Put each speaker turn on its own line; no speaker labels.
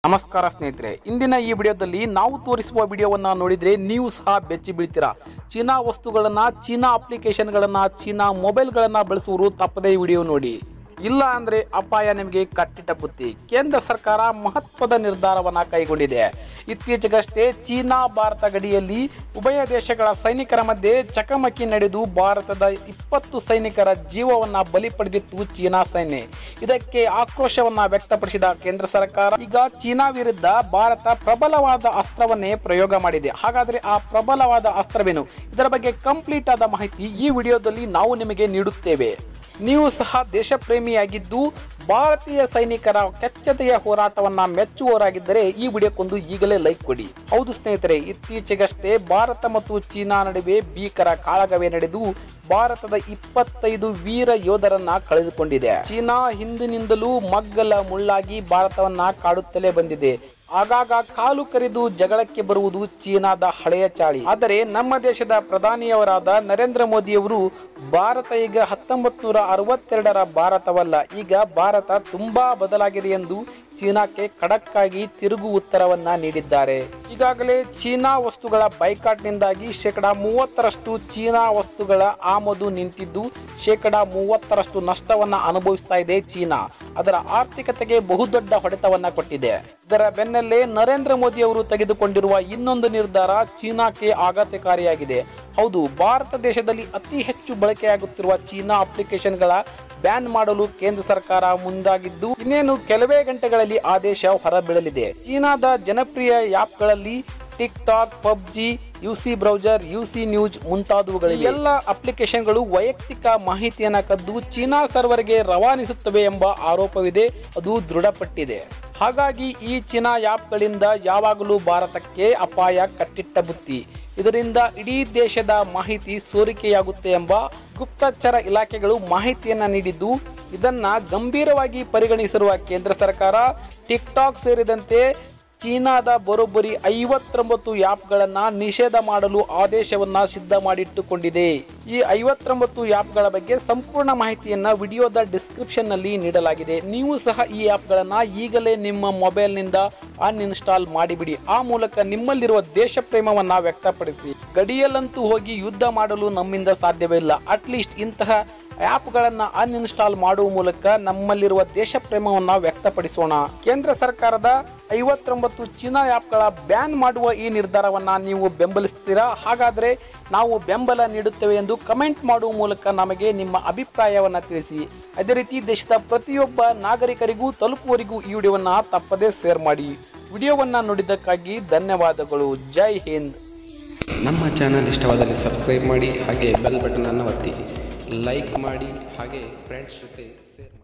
ನಮಸ್ಕಾರ ಸ್ನೇಹಿತರೆ ಇಂದಿನ ಈ ವಿಡಿಯೋದಲ್ಲಿ ನಾವು ತೋರಿಸುವ ವಿಡಿಯೋವನ್ನ ನೋಡಿದ್ರೆ ನೀವು ಸಹ ಬೆಚ್ಚಿ ಬೀಳ್ತೀರಾ ಚೀನಾ ವಸ್ತುಗಳನ್ನ ಚೀನಾ ಅಪ್ಲಿಕೇಶನ್ಗಳನ್ನ ಚೀನಾ ಮೊಬೈಲ್ಗಳನ್ನ ಬಳಸುವರು ತಪ್ಪದೇ ಈ ವಿಡಿಯೋ ನೋಡಿ ಇಲ್ಲ ಅಂದ್ರೆ ಅಪಾಯ ನಿಮಗೆ ಕಟ್ಟಿಟ್ಟ ಬುತ್ತಿ ಕೇಂದ್ರ ಸರ್ಕಾರ ಮಹತ್ವದ ನಿರ್ಧಾರವನ್ನ ಕೈಗೊಂಡಿದೆ ಇತ್ತೀಚೆಗಷ್ಟೇ ಚೀನಾ ಭಾರತ ಗಡಿಯಲ್ಲಿ ಉಭಯ ದೇಶಗಳ ಸೈನಿಕರ ಮಧ್ಯೆ ಚಕಮಕಿ ನಡೆದು ಭಾರತದ ಇಪ್ಪತ್ತು ಸೈನಿಕರ ಜೀವವನ್ನ ಬಲಿ ಪಡೆದಿತ್ತು ಚೀನಾ ಸೈನ್ಯ ಇದಕ್ಕೆ ಆಕ್ರೋಶವನ್ನ ವ್ಯಕ್ತಪಡಿಸಿದ ಕೇಂದ್ರ ಸರ್ಕಾರ ಈಗ ಚೀನಾ ವಿರುದ್ಧ ಭಾರತ ಪ್ರಬಲವಾದ ಅಸ್ತ್ರವನ್ನೇ ಪ್ರಯೋಗ ಮಾಡಿದೆ ಹಾಗಾದ್ರೆ ಆ ಪ್ರಬಲವಾದ ಅಸ್ತ್ರವೇನು ಇದರ ಬಗ್ಗೆ ಕಂಪ್ಲೀಟ್ ಆದ ಮಾಹಿತಿ ಈ ವಿಡಿಯೋದಲ್ಲಿ ನಾವು ನಿಮಗೆ ನೀಡುತ್ತೇವೆ ನೀವು ಸಹ ದೇಶಪ್ರೇಮಿಯಾಗಿದ್ದು ಭಾರತೀಯ ಸೈನಿಕರ ಕೆಚ್ಚತೆಯ ಹೋರಾಟವನ್ನ ಮೆಚ್ಚುವವರಾಗಿದ್ದರೆ ಈ ವಿಡಿಯೋಕ್ಕೊಂದು ಈಗಲೇ ಲೈಕ್ ಕೊಡಿ ಹೌದು ಸ್ನೇಹಿತರೆ ಇತ್ತೀಚೆಗಷ್ಟೇ ಭಾರತ ಮತ್ತು ಚೀನಾ ನಡುವೆ ಭೀಕರ ಕಾಳಗವೇ ನಡೆದು ಭಾರತದ ಇಪ್ಪತ್ತೈದು ವೀರ ಯೋಧರನ್ನ ಕಳೆದುಕೊಂಡಿದೆ ಚೀನಾ ಹಿಂದಿನಿಂದಲೂ ಮಗ್ಗಲ ಮುಳ್ಳಾಗಿ ಭಾರತವನ್ನ ಕಾಡುತ್ತಲೇ ಬಂದಿದೆ ಆಗಾಗ ಕಾಲು ಕರೆದು ಜಗಳಕ್ಕೆ ಬರುವುದು ಚೀನಾದ ಹಳೆಯ ಚಾಳಿ ಆದರೆ ನಮ್ಮ ದೇಶದ ಪ್ರಧಾನಿಯವರಾದ ನರೇಂದ್ರ ಮೋದಿಯವರು ಭಾರತ ಈಗ ಹತ್ತೊಂಬತ್ತು ನೂರ ಅರವತ್ತೆರಡರ ಭಾರತವಲ್ಲ ಈಗ ಭಾರತ ತುಂಬಾ ಬದಲಾಗಿದೆ ಎಂದು ಚೀನಾಕ್ಕೆ ಖಡಕ್ ಆಗಿ ತಿರುಗು ಉತ್ತರವನ್ನ ನೀಡಿದ್ದಾರೆ ಈಗಾಗಲೇ ಚೀನಾ ವಸ್ತುಗಳ ಬೈಕಾಟ್ನಿಂದಾಗಿ ಶೇಕಡ ಮೂವತ್ತರಷ್ಟು ಚೀನಾ ವಸ್ತುಗಳ ಆಮದು ನಿಂತಿದ್ದು ಶೇಕಡ ಮೂವತ್ತರಷ್ಟು ನಷ್ಟವನ್ನ ಅನುಭವಿಸ್ತಾ ಇದೆ ಚೀನಾ ಅದರ ಆರ್ಥಿಕತೆಗೆ ಬಹುದೊಡ್ಡ ಹೊಡೆತವನ್ನ ಕೊಟ್ಟಿದೆ ಇದರ ಬೆನ್ನಲ್ಲೇ ನರೇಂದ್ರ ಮೋದಿ ಅವರು ತೆಗೆದುಕೊಂಡಿರುವ ಇನ್ನೊಂದು ನಿರ್ಧಾರ ಚೀನಾಕ್ಕೆ ಆಘಾತಕಾರಿಯಾಗಿದೆ ಹೌದು ಭಾರತ ದೇಶದಲ್ಲಿ ಅತಿ ಹೆಚ್ಚು ಬಳಕೆಯಾಗುತ್ತಿರುವ ಚೀನಾ ಅಪ್ಲಿಕೇಶನ್ಗಳ ಬ್ಯಾನ್ ಮಾಡಲು ಕೇಂದ್ರ ಸರ್ಕಾರ ಮುಂದಾಗಿದ್ದು ಇನ್ನೇನು ಕೆಲವೇ ಗಂಟೆಗಳಲ್ಲಿ ಆದೇಶ ಹೊರಬೀಳಲಿದೆ ಚೀನಾದ ಜನಪ್ರಿಯ ಆ್ಯಪ್ಗಳಲ್ಲಿ TikTok PUBG UC browser UC news ಮುಂತಾದವುಗಳಿವೆ ಈ ಎಲ್ಲ ಅಪ್ಲಿಕೇಶನ್ಗಳು ವೈಯಕ್ತಿಕ ಮಾಹಿತಿಯನ್ನು ಕದ್ದು ಚೀನಾ ಸರ್ವರ್ಗೆ ರವಾನಿಸುತ್ತವೆ ಎಂಬ ಆರೋಪವಿದೆ ಅದು ದೃಢಪಟ್ಟಿದೆ ಹಾಗಾಗಿ ಈ ಚೀನಾ ಆ್ಯಪ್ಗಳಿಂದ ಯಾವಾಗಲೂ ಭಾರತಕ್ಕೆ ಅಪಾಯ ಕಟ್ಟಿಟ್ಟ ಬುತ್ತಿ ಇದರಿಂದ ಇಡೀ ದೇಶದ ಮಾಹಿತಿ ಸೋರಿಕೆಯಾಗುತ್ತೆ ಎಂಬ ಗುಪ್ತಚರ ಇಲಾಖೆಗಳು ಮಾಹಿತಿಯನ್ನ ನೀಡಿದ್ದು ಇದನ್ನ ಗಂಭೀರವಾಗಿ ಪರಿಗಣಿಸಿರುವ ಕೇಂದ್ರ ಸರ್ಕಾರ ಟಿಕ್ ಟಾಕ್ ಸೇರಿದಂತೆ ಚೀನಾದ ಬರೋಬ್ಬರಿ ಐವತ್ತೊಂಬತ್ತು ಆ್ಯಪ್ಗಳನ್ನು ನಿಷೇಧ ಮಾಡಲು ಆದೇಶವನ್ನ ಸಿದ್ಧ ಮಾಡಿಟ್ಟುಕೊಂಡಿದೆ ಈ ಐವತ್ತೊಂಬತ್ತು ಆ್ಯಪ್ಗಳ ಬಗ್ಗೆ ಸಂಪೂರ್ಣ ಮಾಹಿತಿಯನ್ನ ವಿಡಿಯೋದ ಡಿಸ್ಕ್ರಿಪ್ಷನ್ನಲ್ಲಿ ನೀಡಲಾಗಿದೆ ನೀವು ಸಹ ಈ ಆ್ಯಪ್ಗಳನ್ನು ಈಗಲೇ ನಿಮ್ಮ ಮೊಬೈಲ್ನಿಂದ ಅನ್ಇನ್ಸ್ಟಾಲ್ ಮಾಡಿಬಿಡಿ ಆ ಮೂಲಕ ನಿಮ್ಮಲ್ಲಿರುವ ದೇಶ ಪ್ರೇಮವನ್ನ ವ್ಯಕ್ತಪಡಿಸಿ ಗಡಿಯಲ್ಲಂತೂ ಹೋಗಿ ಯುದ್ಧ ಮಾಡಲು ನಮ್ಮಿಂದ ಸಾಧ್ಯವಿಲ್ಲ ಅಟ್ಲೀಸ್ಟ್ ಇಂತಹ ಆ್ಯಪ್ಗಳನ್ನು ಅನ್ಇನ್ಸ್ಟಾಲ್ ಮಾಡುವ ಮೂಲಕ ನಮ್ಮಲ್ಲಿರುವ ದೇಶ ಪ್ರೇಮವನ್ನು ವ್ಯಕ್ತಪಡಿಸೋಣ ಕೇಂದ್ರ ಸರ್ಕಾರದ ಐವತ್ತೊಂಬತ್ತು ಚೀನಾ ಆ್ಯಪ್ಗಳ ಬ್ಯಾನ್ ಮಾಡುವ ಈ ನಿರ್ಧಾರವನ್ನು ನೀವು ಬೆಂಬಲಿಸ್ತೀರಾ ಹಾಗಾದರೆ ನಾವು ಬೆಂಬಲ ನೀಡುತ್ತೇವೆ ಎಂದು ಕಮೆಂಟ್ ಮಾಡುವ ಮೂಲಕ ನಮಗೆ ನಿಮ್ಮ ಅಭಿಪ್ರಾಯವನ್ನು ತಿಳಿಸಿ ಅದೇ ರೀತಿ ದೇಶದ ಪ್ರತಿಯೊಬ್ಬ ನಾಗರಿಕರಿಗೂ ತಲುಪುವರಿಗೂ ಈ ವಿಡಿಯೋವನ್ನು ತಪ್ಪದೇ ಶೇರ್ ಮಾಡಿ ವಿಡಿಯೋವನ್ನು ನೋಡಿದ್ದಕ್ಕಾಗಿ ಧನ್ಯವಾದಗಳು ಜೈ ಹಿಂದ್
ನಮ್ಮ ಚಾನಲ್ ಇಷ್ಟವಾದಲ್ಲಿ ಸಬ್ಸ್ಕ್ರೈಬ್ ಮಾಡಿ ಹಾಗೆ ಬೆಲ್ ಬಟನನ್ನು ಒತ್ತಿ ಲೈಕ್ ಮಾಡಿ ಹಾಗೆ ಫ್ರೆಂಡ್ಸ್ ಜೊತೆ ಶೇರ್